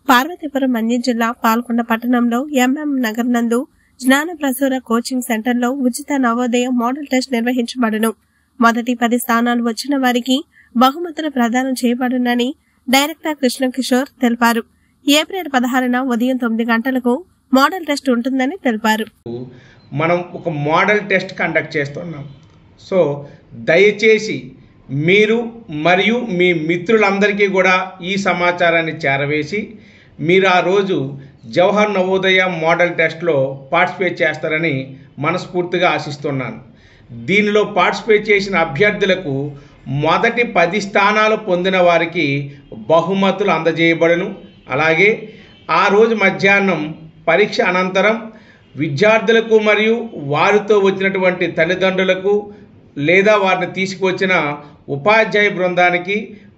పార్వతీపురం మన్యం జిల్లా పాల్కొండ పట్టణంలో ఎంఎం నగర్ నందు జ్ఞాన ప్రసూర కోచింగ్ సెంటర్లో ఉచిత నవోదయ మోడల్ టెస్ట్ నిర్వహించబడును మొదటి పది స్థానాలు వచ్చిన వారికి బహుమతులు ప్రదానం చేయబడునని డైరెక్టర్ కృష్ణకిషోర్ తెలిపారు ఏప్రిల్ పదహారున ఉదయం తొమ్మిది గంటలకు మోడల్ టెస్ట్ ఉంటుందని తెలిపారు మనం ఒక మోడల్ టెస్ట్ కండక్ట్ చేస్తున్నాం సో దయచేసి మీరు మరియు మీ మిత్రులందరికీ కూడా ఈ సమాచారాన్ని చేరవేసి మీరు ఆ రోజు జవహర్ నవోదయ మోడల్ టెస్ట్లో పార్టిసిపేట్ చేస్తారని మనస్ఫూర్తిగా ఆశిస్తున్నాను దీనిలో పార్టిసిపేట్ చేసిన అభ్యర్థులకు మొదటి పది స్థానాలు పొందిన వారికి బహుమతులు అందజేయబడను అలాగే ఆ రోజు మధ్యాహ్నం పరీక్ష అనంతరం విద్యార్థులకు మరియు వారితో వచ్చినటువంటి తల్లిదండ్రులకు లేదా వారిని తీసుకువచ్చిన ఉపాధ్యాయ బృందానికి